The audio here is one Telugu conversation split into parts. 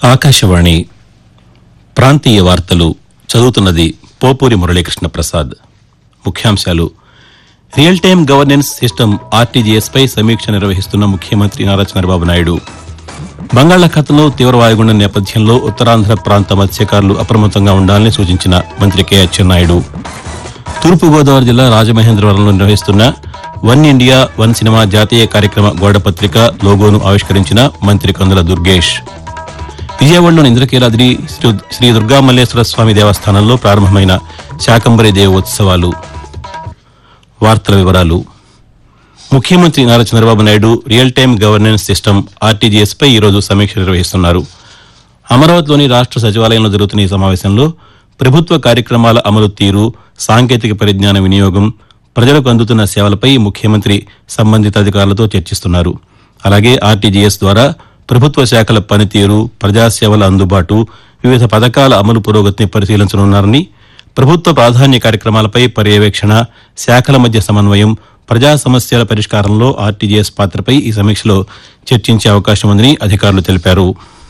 ఆకాశవాణి ప్రాంతీయ వార్తలు చదువుతున్నది పోపూరి మురళీకృష్ణ ప్రసాద్ ముఖ్యాంశాలు real time governance system RTGS పై సమీక్ష నిర్వహిస్తున్న ముఖ్యమంత్రి నారా చంద్రబాబు నాయుడు బంగాళాఖాతంలో తీవ్ర వాయుగుండం నేపథ్యంలో ఉత్తరాంధ్ర ప్రాంత మత్స్యకారులు అప్రమత్తంగా ఉండాలని సూచించిన మంత్రి కె అచ్చెన్నాయుడు తూర్పుగోదావరి జిల్లా రాజమహేంద్రవరంలో నిర్వహిస్తున్న వన్ ఇండియా వన్ సినిమా జాతీయ కార్యక్రమ గోడపత్రిక లోగోను ఆవిష్కరించిన మంత్రి కందుల దుర్గేష్ విజయవాడలోని ఇంద్రకీలాద్రి శ్రీ శ్రీ దుర్గామల్లేశ్వర స్వామి దేవస్థానంలో ప్రారంభమైన శాకంబరి దేవోత్సవాలు వార్తల వివరాలు ముఖ్యమంత్రి Nara Chandrababu Naidu real time governance system RTGS పై ఈరోజు సమీక్ష నిర్వహిస్తున్నారు అమరావతిలోని రాష్ట్ర సచివాలయంలో జరుగుతున్న ఈ సమావేశంలో ప్రభుత్వ కార్యక్రమాల అమలు తీరు సాంకేతిక పరిజ్ఞాన వినియోగం ప్రజలకు అందుతున్న సేవలపై ముఖ్యమంత్రి సంబంధిత అధికారులతో చర్చిస్తున్నారు అలాగే ఆర్టీజీఎస్ ద్వారా ప్రభుత్వ శాఖల పనితీరు ప్రజాసేవల అందుబాటు వివిధ పథకాల అమలు పురోగతిని పరిశీలించనున్నారని ప్రభుత్వ ప్రాధాన్య కార్యక్రమాలపై పర్యవేక్షణ శాఖల మధ్య సమన్వయం ప్రజా సమస్యల పరిష్కారంలో ఆర్టీజీఎస్ పాత్రపై ఈ సమీక్షలో చర్చించే అవకాశం ఉందని అధికారులు తెలిపారు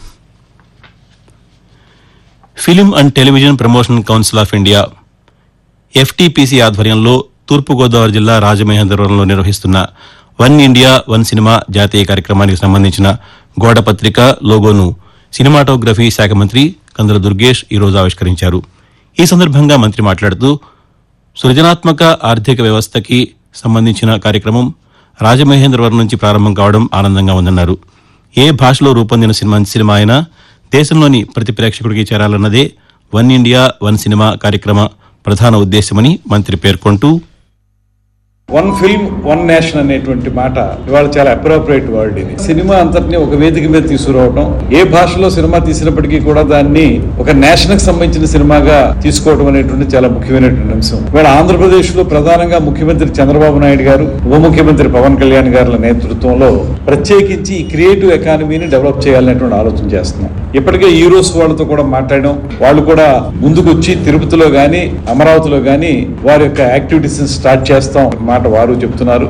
film and television promotion council of India FTPC ఆధ్వర్యంలో తూర్పుగోదావరి జిల్లా రాజమహేంద్రవరంలో నిర్వహిస్తున్న వన్ ఇండియా వన్ సినిమా జాతీయ కార్యక్రమానికి సంబంధించిన గోడ పత్రిక లోగోను సినిమాటోగ్రఫీ శాఖ మంత్రి కందుల దుర్గేష్ ఈరోజు ఆవిష్కరించారు ఈ సందర్భంగా మంత్రి మాట్లాడుతూ సృజనాత్మక ఆర్థిక వ్యవస్థకి సంబంధించిన కార్యక్రమం రాజమహేంద్రవరం నుంచి ప్రారంభం కావడం ఆనందంగా ఉందన్నారు ఏ భాషలో రూపొందిన సినిమా సినిమా అయినా దేశంలోని ప్రతి ప్రేక్షకుడికి చేరాలన్నదే వన్ ఇండియా వన్ సినిమా కార్యక్రమ ప్రధాన ఉద్దేశమని మంత్రి పేర్కొంటూ వన్ ఫిల్మ్ వన్ నేషన్ అనేటువంటి మాట ఇవాళ చాలా అప్రోప్రియేట్ వర్డ్ ఇది సినిమా అంతటిని ఒక వేదిక మీద తీసుకురావడం ఏ భాషలో సినిమా తీసినప్పటికీ కూడా దాన్ని ఒక నేషన్ కి సంబంధించిన సినిమాగా తీసుకోవడం అనేటువంటి చాలా ముఖ్యమైనటువంటి అంశం ఇవాళ ఆంధ్రప్రదేశ్ లో ప్రధానంగా ముఖ్యమంత్రి చంద్రబాబు నాయుడు గారు ఉప ముఖ్యమంత్రి పవన్ కళ్యాణ్ గారుల నేతృత్వంలో ప్రత్యేకించి ఈ క్రియేటివ్ ఎకానమీని డెవలప్ చేయాలనేటువంటి ఆలోచన చేస్తున్నాం ఇప్పటికే హీరోస్ వాళ్ళతో కూడా మాట్లాడడం వాళ్ళు కూడా ముందుకు వచ్చి తిరుపతిలో గాని అమరావతిలో గాని వారి యొక్క యాక్టివిటీస్ స్టార్ట్ చేస్తాం ఒక మాట వారు చెప్తున్నారు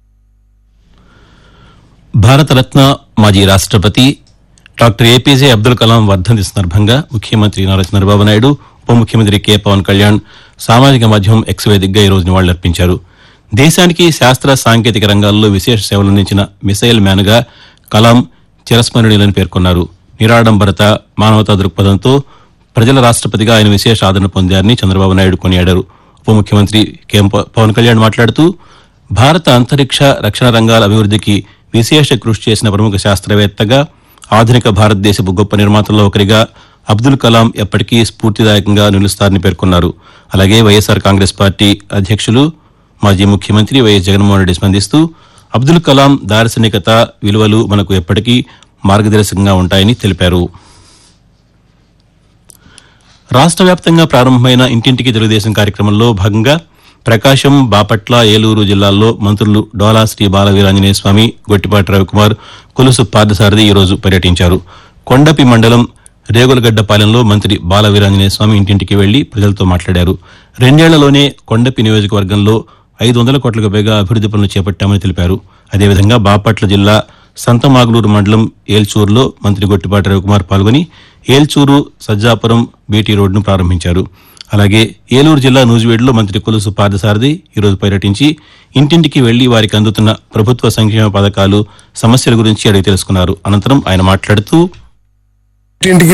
భారతరత్న మాజీ రాష్ట్రపతి డాక్టర్ ఏపీజే అబ్దుల్ కలాం వర్ధంతి సందర్భంగా ముఖ్యమంత్రి నారా చంద్రబాబు నాయుడు ఉప ముఖ్యమంత్రి కె పవన్ కళ్యాణ్ సామాజిక మాధ్యమం ఎక్స్ వేదికగా ఈ రోజు నివాళులర్పించారు దేశానికి శాస్త్ర సాంకేతిక రంగాల్లో విశేష సేవలందించిన మిసైల్ మ్యాన్గా కలాం చిరస్మరణీయులని పేర్కొన్నారు నిరాడంబరత మానవతా దృక్పథంతో ప్రజల రాష్ట్రపతిగా ఆయన విశేష ఆదరణ పొందారని చంద్రబాబు నాయుడు కొనియాడారు ఉప ముఖ్యమంత్రి కె పవన్ కళ్యాణ్ మాట్లాడుతూ భారత అంతరిక్ష రక్షణ రంగాల అభివృద్ధికి విశేష కృషి చేసిన ప్రముఖ శాస్త్రవేత్తగా ఆధునిక భారతదేశపు గొప్ప నిర్మాతల్లో ఒకరిగా అబ్దుల్ కలాం ఎప్పటికీ స్ఫూర్తిదాయకంగా నిలుస్తారని పేర్కొన్నారు అలాగే వైఎస్సార్ కాంగ్రెస్ పార్టీ అధ్యక్షులు మాజీ ముఖ్యమంత్రి వైఎస్ జగన్మోహన్ రెడ్డి స్పందిస్తూ అబ్దుల్ కలాం దార్శనికత విలువలు మనకు ఎప్పటికీ మార్గదర్శకంగా ఉంటాయని తెలిపారు రాష్ట్ర వ్యాప్తంగా ప్రారంభమైన ఇంటింటికి తెలుగుదేశం కార్యక్రమంలో భాగంగా ప్రకాశం బాపట్ల ఏలూరు జిల్లాల్లో మంత్రులు డోలా శ్రీ బాలవీరాంజనేయ స్వామి గొట్టిపాటి రవికుమార్ కొలుసు పార్థసారథి ఈరోజు పర్యటించారు కొండపి మండలం రేగులగడ్డపాలెంలో మంత్రి బాలవీరాంజనేయ స్వామి ఇంటింటికి వెళ్లి ప్రజలతో మాట్లాడారు రెండేళ్లలోనే కొండపి నియోజకవర్గంలో ఐదు వందల కోట్లకు పైగా అభివృద్ది పనులు చేపట్టామని తెలిపారు అదేవిధంగా బాపట్ల జిల్లా సంతమాగులూరు మండలం ఏల్చూరులో మంత్రి గొట్టిపాటి రవికుమార్ పాల్గొని ఏల్చూరు సజ్జాపురం బీటీ రోడ్డును ప్రారంభించారు అలాగే ఏలూరు జిల్లా నూజివేడులో మంత్రి కొలుసు పార్థసారథి ఈరోజు పర్యటించి ఇంటింటికి వెళ్లి వారికి అందుతున్న ప్రభుత్వ సంక్షేమ పథకాలు సమస్యల గురించి అడిగి తెలుసుకున్నారు అనంతరం ఆయన మాట్లాడుతూ ఇంటింటికి